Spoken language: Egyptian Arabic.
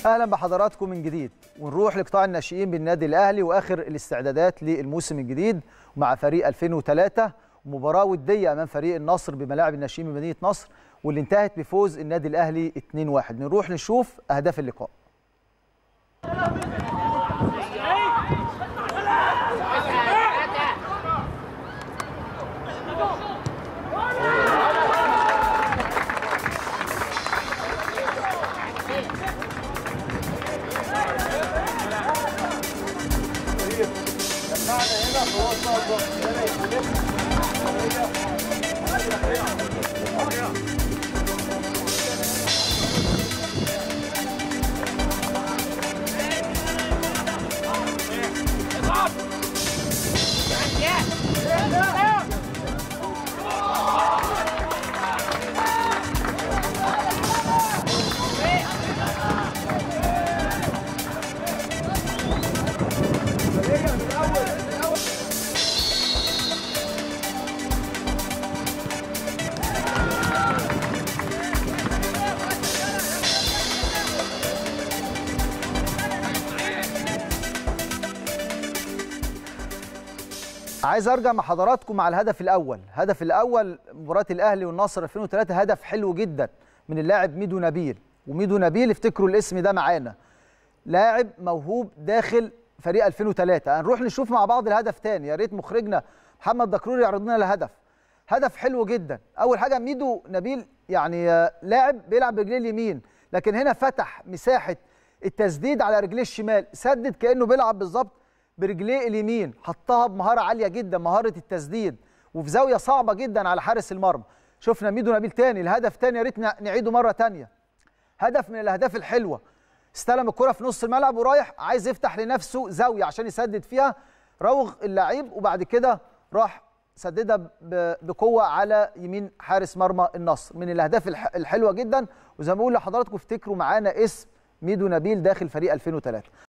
اهلا بحضراتكم من جديد ونروح لقطاع الناشئين بالنادي الاهلي واخر الاستعدادات للموسم الجديد مع فريق 2003 مباراه وديه امام فريق النصر بملاعب الناشئين بمدينه نصر واللي انتهت بفوز النادي الاهلي 2-1 نروح نشوف اهداف اللقاء عايز ارجع مع حضراتكم مع الهدف الاول الهدف الاول مباراه الاهلي والنصر 2003 هدف حلو جدا من اللاعب ميدو نبيل وميدو نبيل افتكروا الاسم ده معانا لاعب موهوب داخل فريق 2003 هنروح نشوف مع بعض الهدف تاني يا ريت مخرجنا محمد دكروري يعرض لنا الهدف هدف حلو جدا اول حاجه ميدو نبيل يعني لاعب بيلعب برجليه اليمين لكن هنا فتح مساحه التسديد على رجليه الشمال سدد كانه بيلعب بالظبط برجليه اليمين حطها بمهاره عاليه جدا مهاره التسديد وفي زاويه صعبه جدا على حارس المرمى شفنا ميدو نبيل تاني الهدف تاني يا ريت نعيده مره تانيه هدف من الاهداف الحلوه استلم الكره في نص الملعب ورايح عايز يفتح لنفسه زاويه عشان يسدد فيها روغ اللعيب وبعد كده راح سددها بقوه على يمين حارس مرمى النصر من الاهداف الحلوه جدا وزي ما بقول لحضراتكم افتكروا معانا اسم ميدو نبيل داخل فريق 2003